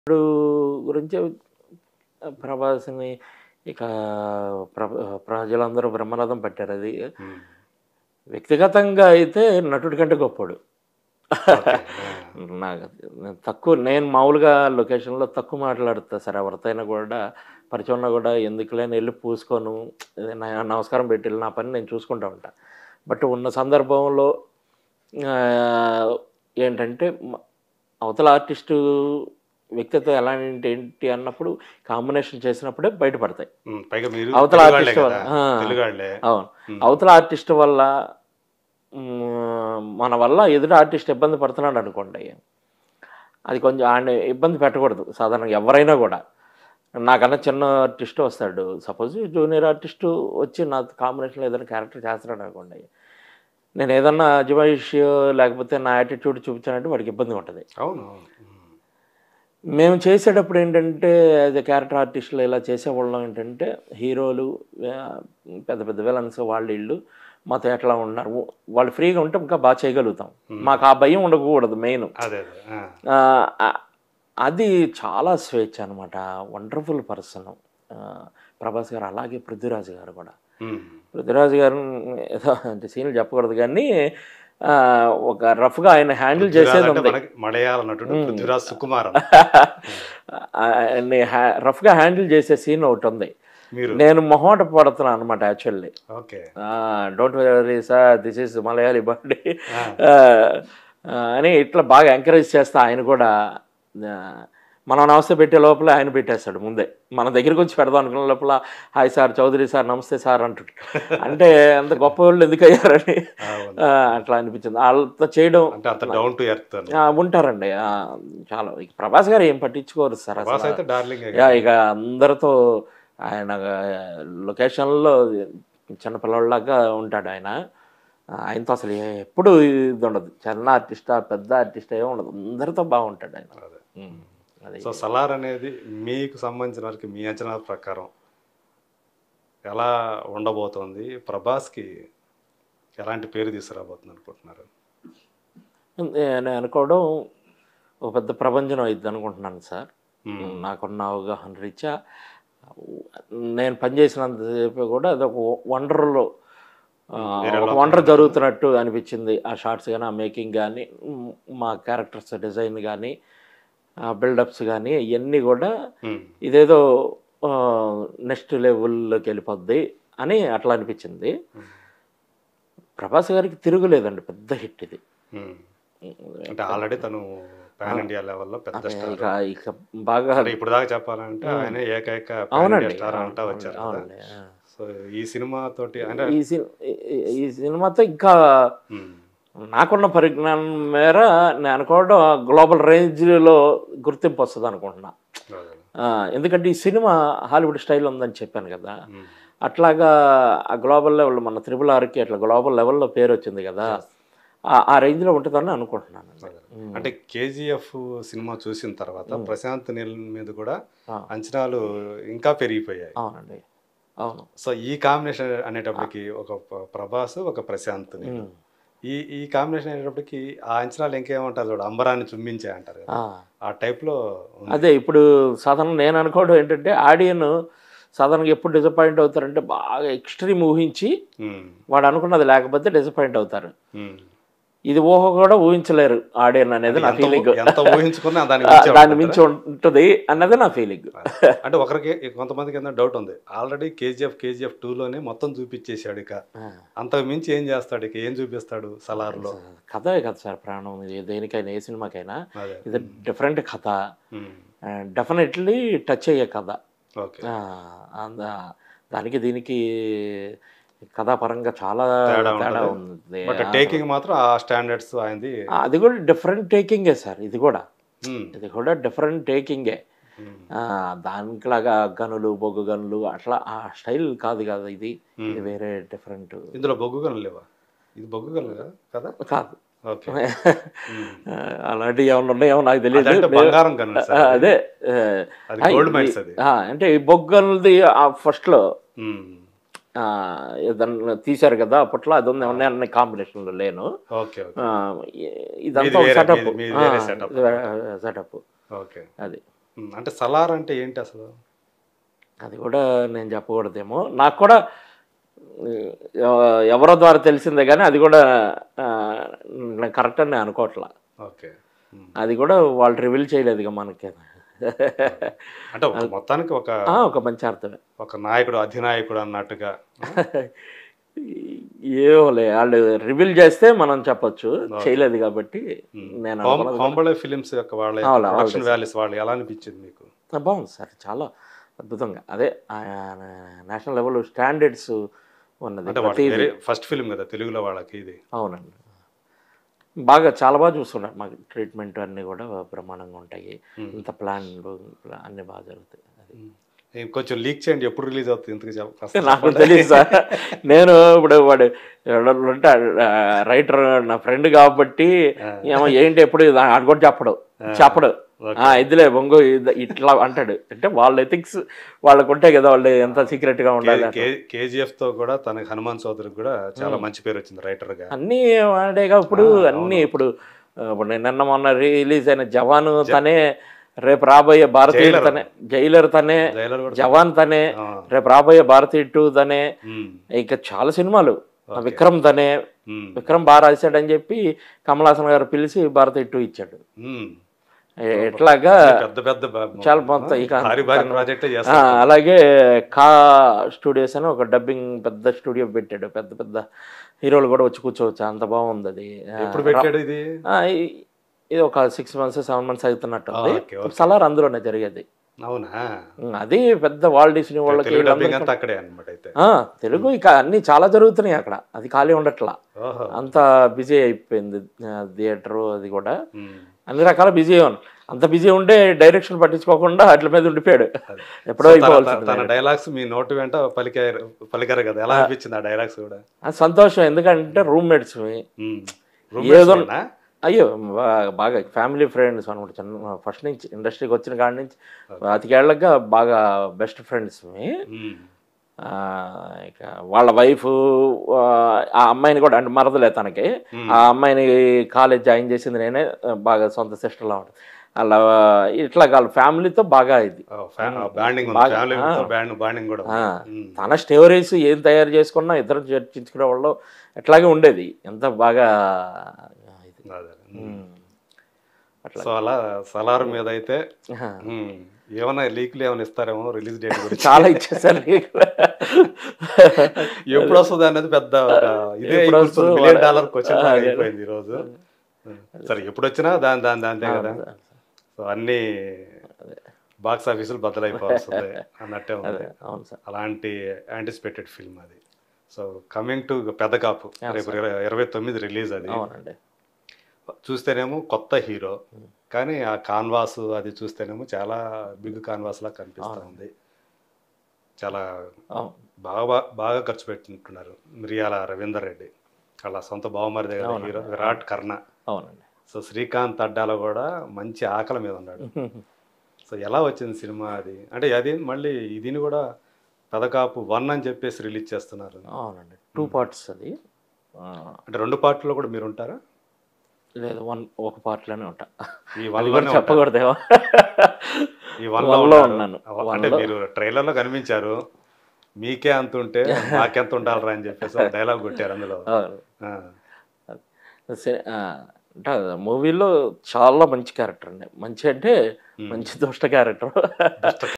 ఇప్పుడు గురించి ప్రభాస్ని ఇక ప్ర ప్రజలందరూ బ్రహ్మరథం పట్టారు అది ఉమ్. వ్యక్తిగతంగా అయితే నటుడి కంటే గొప్పడు ఓకే. నాకు నేను తక్కువ నేను మామూలుగా లొకేషన్లో తక్కువ మాట్లాడుతా సార్ ఎవరితోనైనా కూడా పరిచయం ఉన్నా కూడా ఎందుకులేని వెళ్ళి పూసుకోను ఇది నా నమస్కారం పెట్టి వెళ్ళి నా పని నేను చూసుకుంటా ఉంటా బట్ ఉన్న సందర్భంలో ఆ, ఏంటంటే మ- అవతల ఆర్టిస్టు వ్యక్తిత్వం ఎలాంటి ఏంటి అన్నప్పుడు కాంబినేషన్ చేసినప్పుడే బయటపడతాయి ఉమ్, పైగా మీరు అవతల తెలుగాళ్ళే ఆర్టిస్ట్ కదా ఆ. తెలుగాళ్ళే అవును ఉమ్. అవతల ఆర్టిస్ట్ వల్ల మ్, మన వల్ల ఎదుటి ఆర్టిస్ట్ ఇబ్బంది పడుతున్నాడు అనుకోండి అది కొంచెం ఆయన ఇబ్బంది పెట్టకూడదు సాధారణంగా ఎవరైనా కూడా నాకన్నా చిన్న ఆర్టిస్ట్ వస్తాడు సపోజ్ జూనియర్ ఆర్టిస్ట్ వచ్చి నా కాంబినేషన్లో ఏదైనా క్యారెక్టర్ చేస్తున్నాడు అనుకోండి నేను ఏదన్నా అజమాయిష్ లేకపోతే నా యాటిట్యూడ్ చూపించానంటే వాడికి ఇబ్బంది ఉంటుంది అవును అవును. ఉమ్. మేము చేసేటప్పుడు ఏంటంటే యాజ్ ఎ క్యారెక్టర్ ఆర్టిస్టులు ఇలా చేసేవాళ్ళం ఏంటంటే హీరోలు ఆ, పెద్ద పెద్ద విలన్స్ వాళ్ళు వీళ్ళు మాతో ఎట్లా ఉన్నారు వాళ్ళు ఫ్రీగా ఉంటే ఇంకా బాగా చేయగలుగుతాం మాకు ఆ భయం ఉండకూడదు మెయిన్ అదే అదే ఆ. అది చాలా స్వేచ్ఛ అనమాట వండర్ఫుల్ పర్సన్ ప్రభాస్ గారు అలాగే పృథ్వీరాజ్ గారు కూడా ఉమ్. పృథ్వీరాజ్ గారు ఏదో అంటే సీన్లు చెప్పకూడదు కానీ ఆ, ఒక రఫ్గా ఆయన హ్యాండిల్ చేసేది పృథ్వీరాజ్ అంటే ఉంది మనకి మలయాళ నటుడు పృథ్వీరాజ్ సుకుమారన్ రఫ్గా హ్యాండిల్ చేసే సీన్ ఒకటి ఉంది మీరు నేను మొహమాట పడుతున్నాను అనమాట actually okay don't very sir this is Malayali birthday ఆ. అని ఇట్లా బాగా ఎంకరేజ్ చేస్తా ఆయన కూడా ఆ, మనం నమస్తే పెట్టే లోపల ఆయన పెట్టేస్తాడు ముందే మన దగ్గరికి వచ్చి పెడదాం అనుకున్న లోపల హాయ్ సార్ చౌదరి సార్ నమస్తే సార్ అంటుండు అంటే అంత గొప్ప వాళ్ళు ఎందుకు అయ్యారని అవును. ఆ, అట్లా అనిపించింది వాళ్ళతో చేయడం అంటే అంత డౌన్ టు ఎర్త్ ఆ, ఉంటారండి ఆ, చాలా ఇక ప్రభాస్ గారు ఏం పట్టించుకోరు సార్ బాస్ అసలు అయితే డార్లింగ్ యా, ఇక అందరితో ఆయన లొకేషన్లో చిన్న పిల్లలాగా ఉంటాడు ఆయన ఆయనతో అసలు ఎప్పుడు ఇది ఉండదు చిన్న ఆర్టిస్టా పెద్ద ఆర్టిస్ట్ ఏ ఉండదు అందరితో బాగుంటాడు ఆయన అదే ఉమ్, అది సో సలార్ అనేది మీకు సంబంధించిన వరకు మీ అంచనా ప్రకారం ఎలా ఉండబోతోంది ప్రభాస్కి ఎలాంటి పేరు తీసుకురాబోతుంది అనుకుంటున్నారు నేను అనుకోవడం ఒక పెద్ద ప్రపంచం అయింది అనుకుంటున్నాను సార్ మ్మ్. నాకున్న అవగాహన రీత్యా నేను పనిచేసినంతసేపు కూడా అదొక వండర్లో వేరే ఒక లోకం. వండర్ జరుగుతున్నట్టు అనిపించింది ఆ షార్ట్స్ కానీ ఆ మేకింగ్ కానీ మ్, మా క్యారెక్టర్స్ డిజైన్ కానీ ఆ బిల్డప్స్ కానీ ఇవన్నీ కూడా మ్మ్. ఇదేదో నెక్స్ట్ లెవెల్లోకి వెళ్ళిపోద్ది అని అట్లా అనిపించింది ప్రభాస్ గారికి తిరుగులేదండి పెద్ద హిట్ ఇది మ్మ్. అంటే ఆల్రెడీ తను పాన్ ఇండియా లెవెల్లో పెద్ద స్టార్ ఇక ఇక బాగా అంటే ఇప్పుడు దాకా చెప్పాలంటే ఆయన ఏకైక పాన్ అవునండి ఇండియా స్టార్ అంటా వచ్చారు కదా. అవునండి ఆ. సో ఈ సినిమా తోటి అంటే ఈ సిన్- ఈ- ఈ సినిమాతో ఇంకా మ్మ్. నాకున్న పరిజ్ఞానం మేర నేను అనుకోవడం గ్లోబల్ రేంజ్లో గుర్తింపు వస్తుంది అనుకుంటున్నా అదే. ఆ, ఎందుకంటే ఈ సినిమా హాలీవుడ్ స్టైల్ ఉందని చెప్పాను కదా మ్మ్. అట్లాగా ఆ గ్లోబల్ లెవెల్ మన త్రిబుల్ ఆర్కి అట్లా గ్లోబల్ లెవెల్లో పేరు వచ్చింది కదా ఆ- ఆ రేంజ్లో ఉంటుందని అనుకుంటున్నాను అంటే కేజీఎఫ్ సినిమా చూసిన తర్వాత ప్రశాంత్ నీల్ మీద కూడా ఆ. అంచనాలు ఇంకా పెరిగిపోయాయి అవునండి అవును సో ఈ కాంబినేషన్ అనేటప్పటికి ఒక ప్ర- ప్రభాస్ ఒక ప్రశాంత్ నీల్. ఉమ్. ఈ ఈ కాంబినేషన్ అనేటప్పటికి ఆ అంచనాలు ఇంకేమంటారు చూడు అంబరాన్ని చుమ్మించే అంటారు కదా ఆ. ఆ టైప్లో ఉంది అదే ఇప్పుడు సాధారణ నేను అనుకోవడం ఏంటంటే ఆడియన్ సాధారణంగా ఎప్పుడు డిసప్పాయింట్ అవుతారంటే బాగా ఎక్స్ట్రీమ్ ఊహించి మ్మ్. వాడు అనుకున్నది లేకపోతే డిసప్పాయింట్ అవుతారు మ్మ్. ఇది ఊహ కూడా ఊహించలేరు ఆడియన్ అనేది నా ఎంత ఫీలింగ్ ఊ- ఎంత ఊహించుకున్నా దాని మించే దాని ఉంటుంది. మించి ఉంటుంది అన్నది నా ఫీలింగ్ అంటే ఒకరికి కొంతమందికి ఏదైనా డౌట్ ఉంది ఆల్రెడీ కేజీఎఫ్ కేజీఎఫ్ టూలోనే మొత్తం చూపించేశాడు ఇక అంతకు మించి ఏం చేస్తాడు ఇక ఏం చూపిస్తాడు సలార్లో కథే కదా సార్ ప్రాణం ఇది దేనికైనా ఏ సినిమాకైనా అదే ఇది డిఫరెంట్ కథ మ్మ్. డెఫినెట్లీ టచ్ అయ్యే కథ ఓకే ఆ, అంద- దానికి దీనికి కథాపరంగా చాలా తేడా తేడా ఉంటుంది. ఉంది బట్ టేకింగ్ మాత్రం ఆ స్టాండర్డ్స్ ఆయనది ఆ, అది కూడా డిఫరెంట్ టేకింగే సార్ ఇది కూడా మ్మ్. ఇది కూడా డిఫరెంట్ టేకింగే మ్మ్. దానికిలాగా గనులు బొగ్గు గనులు అట్లా ఆ స్టైల్ కాదు కదా ఇది ఇది వేరే డిఫరెంట్ ఇందులో బొగ్గు గనులు లేవా ఇది బొగ్గు గనులు కదా కదా కాదు ఓకే ఆ, అలాంటివి ఏమన్నా ఉన్నాయేమో నాకు తెలియదు అదంటే బంగారం గనులు ఆ, సార్ అదే ఆ, అది ఆ, గోల్డ్ ఇది- మైన్స్ అది ఆ, అంటే ఈ బొగ్గలది ఫస్ట్లో మ్మ్. ఏదన్నా తీశారు కదా అప్పట్లో అది ఉంది ఉన్నాయి అన్ని కాంబినేషన్లో లేను ఓకే ఓకే ఆ, ఇ- ఇదంతా మీది వేరే, సెటప్ మీది- మీది వేరే setup. సెటప్ ఓకే అది ఉమ్, అంటే సలార్ అంటే ఏంటి అసలు అది కూడా నేను చెప్పకూడదేమో నాకు కూడా ఎవ- ఎవరో ద్వారా తెలిసిందే కానీ అది కూడా కరెక్ట్ అని నేను అనుకోవట్లా ఓకే ఉమ్. అది కూడా వాళ్ళు రివీల్ చేయలేదు ఇక మనకి అంటే ఒక మొత్తానికి ఒక ఆ, ఒక మంచి అర్థమే ఒక నాయకుడు అధినాయకుడు అన్నట్టుగా ఏమోలే వాళ్ళు రివీల్ చేస్తే మనం చెప్పొచ్చు చేయలేదు కాబట్టి నేను హోమ్ అనుకోలేదు. హోంబళే ఫిలిమ్స్ యొక్క వాళ్ళ అవును, అవును. ప్రొడక్షన్ వాల్యూస్ వాళ్ళు ఎలా అనిపించింది మీకు ఆ, బాగుంది సార్ చాలా అద్భుతంగా అదే నేషనల్ లెవెల్ స్టాండర్డ్స్ ఉన్నది అంటే ప్రతి వాళ్ళకి ఫస్ట్ ఫిలిం కదా తెలుగులో వాళ్ళకి ఇది అవునండి బాగా చాలా బాగా చూస్తున్నారు మాకు ట్రీట్మెంట్ అన్నీ కూడా బ్రహ్మాండంగా ఉంటాయి ఇంత ప్లాన్లు అన్నీ బాగా జరుగుతాయి అది కొంచెం లీక్ చేయండి ఎప్పుడు రిలీజ్ అవుతుంది ఇంతకు చెప్ప కాస్త నాకు చెప్పండి. తెలియదు సార్ నేను ఇప్పుడు వాడు ఎవడో ఉంటే రైటర్ నా ఫ్రెండ్ కాబట్టి ఏమో ఏంటి ఎప్పుడు ఇది ఆడు కూడా చెప్పడు చెప్పడు ఆ, ఇదిలే బొంగు ఇది- ఇట్లా అంటాడు అంటే వాళ్ళ ఎథిక్స్ వాళ్ళకు ఉంటాయి కదా వాళ్ళు ఎంత సీక్రెట్ గా ఉండాలి అట్లా. కేజీఎఫ్ తో కూడా తనకి హనుమాన్ చౌదరికి కూడా చాలా మంచి పేరు వచ్చింది రైటర్ గా అన్నీ వాడేగా ఇప్పుడు అన్నీ ఇప్పుడు ఆ, ఇప్పుడు నేను నిన్న మొన్న రిలీజ్ అయిన జవాన్ తనే రేపు రాబోయే భారతీయుడు జైలర్. తనే జైలర్ తనే జైలర్ కూడా జవాన్ తనే ఆ, రేపు రాబోయే భారతీయ టూ తనే ఉమ్, ఇంకా చాలా సినిమాలు విక్రమ్ తనే ఉమ్, విక్రమ్ బాగా రాశాడని చెప్పి కమల్ హాసన్ గారు పిలిచి భారతీయ టూ ఇచ్చాడు ఉమ్. ఎ- ఎట్లాగా పెద్ద పెద్ద బ- చాలా మొత్తం ఇక భారీ భారీ ప్రాజెక్టే ఆ, చేస్తారు అలాగే కా స్టూడియోస్ అని ఒక డబ్బింగ్ పెద్ద స్టూడియో పెట్టాడు పెద్ద పెద్ద హీరోలు కూడా వచ్చి కూర్చోవచ్చు అంత బాగుంది అది ఆ, ఎప్పుడు పెట్టాడు ఇది ఆ, ఇ- ఇది ఒక సిక్స్ మంత్స్ సెవెన్ మంత్స్ అవుతున్నట్టు ఉంది ఓకే, ఓకే. సలార్ అందులోనే జరిగేది అవునా ఉమ్, అది పెద్ద వాల్ డిస్నీ వాళ్ళకి తెలుగు డబ్బింగ్ వీళ్ళందరికీ- అంతా అక్కడే అనమాట అయితే ఆ, తెలుగు ఇక అన్ని చాలా జరుగుతున్నాయి అక్కడ అది ఖాళీ ఉండట్లా ఓహో అంత బిజీ అయిపోయింది థియేటర్ అది కూడా ఉమ్. అన్ని రకాల బిజీ అంత బిజీ ఉంటే డైరెక్షన్ పట్టించుకోకుండా అట్ల మీద ఉండిపోయాడు ఎప్పుడో తన- అయిపోవాల్సింది తన డైలాగ్స్ మీ నోటు వెంట పలికారు పలికారు కదా ఎలా అనిపించింది ఆ డైలాగ్స్ కూడా అది సంతోషం ఎందుకంటే రూమ్మేట్స్ ఉమ్. ఏదో- Roommates ఏనా? అయ్యో బా- బాగా ఫ్యామిలీ ఫ్రెండ్స్ అనమాట చిన్న ఫస్ట్ నుంచి ఇండస్ట్రీకి వచ్చిన కాడి నుంచి అతికేళ్ళగా బాగా బెస్ట్ ఫ్రెండ్స్ ఉమ్. ఇక వాళ్ళ వైఫ్ ఆ అమ్మాయిని కూడా అంటే మరదలే తనకి ఆ అమ్మాయిని కాలేజ్ జాయిన్ చేసింది నేనే ఆ, బాగా సొంత సిస్టర్లా ఉంటుంది అలా ఇట్లా వాళ్ళ ఫ్యామిలీతో బాగా ఇది ఓ, ఫ్యా- ఆ బాండింగ్ ఉంది బాగా, ఫ్యామిలీ ఆ. బాండ్ బాండింగ్ కూడా ఆ, ఉంది. ఉమ్. తన స్టోరీస్ ఏం తయారు చేసుకున్నా ఇద్దరు చర్చించుకునే వాళ్ళు ఎట్లాగే ఉండేది ఎంత బాగా ఇది అదే. ఉమ్. ఉమ్. అట్లా సో అలా సలార్ మీద అయితే ఆహా. ఉమ్, ఏమైనా లీక్లు ఏమైనా ఇస్తారేమో రిలీజ్ డేట్ గురించి చాలా ఇచ్చేసారు నీకు. ఎప్పుడు వస్తుంది అనేది పెద్ద ఒక ఇదే ఎప్పుడు వస్తుందో మిలియన్ వాళ్ళ- డాలర్ క్వశ్చన్ ఆ, అదే. అయిపోయింది ఈ రోజు సరే ఎప్పుడు వచ్చినా దాని దాని దాంతే కదా సో అన్ని బాక్స్ ఆఫీసులు బద్దలైపోతుంది అన్నట్టే ఉంది అవును సార్ అలాంటి యాంటిసిపేటెడ్ ఫిల్మ్ అది సో కమింగ్ టు పెద్ద కాపు రేపు ఇరవై- ఇరవై తొమ్మిది రిలీజ్ అది అవునండి చూస్తేనేమో కొత్త హీరో కానీ ఆ కాన్వాస్ అది చూస్తేనేమో చాలా బిగ్ కాన్వాస్ లా కనిపిస్తూ ఉంది చాలా అవును బాగా బా- బాగా ఖర్చు పెట్టినట్టున్నారు మిరియాల రవీందర్ రెడ్డి అలా సొంత బావమరిదే కదా హీరో విరాట్ కర్ణ అవునండి సో శ్రీకాంత్ అడ్డాలో కూడా మంచి ఆకలి మీద ఉన్నాడు సో ఎలా వచ్చింది సినిమా అది అంటే అది మళ్ళీ ఇదిని కూడా పెదకాపు వన్ అని చెప్పేసి రిలీజ్ చేస్తున్నారు అవునండి టూ పార్ట్స్ అది ఆ, అంటే రెండు పార్ట్లో కూడా మీరు ఉంటారా లేదు వన్ ఒక పార్ట్లోనే ఉంటా ఈ అది వన్ కూడా చెప్పకూడదేమో ఈ వన్ One లో ఉన్నాను. అంటే One లో- మీరు ట్రైలర్ లో కనిపించారు మీకే అంత ఉంటే మాకెంత ఉండాలరా అని చెప్పేసి డైలాగ్ కొట్టారు అందులో అవును. ఆ. సే- ఆ, అంటే మూవీలో చాలా మంచి క్యారెక్టర్ అండి మంచి అంటే మంచి దుష్ట క్యారెక్టర్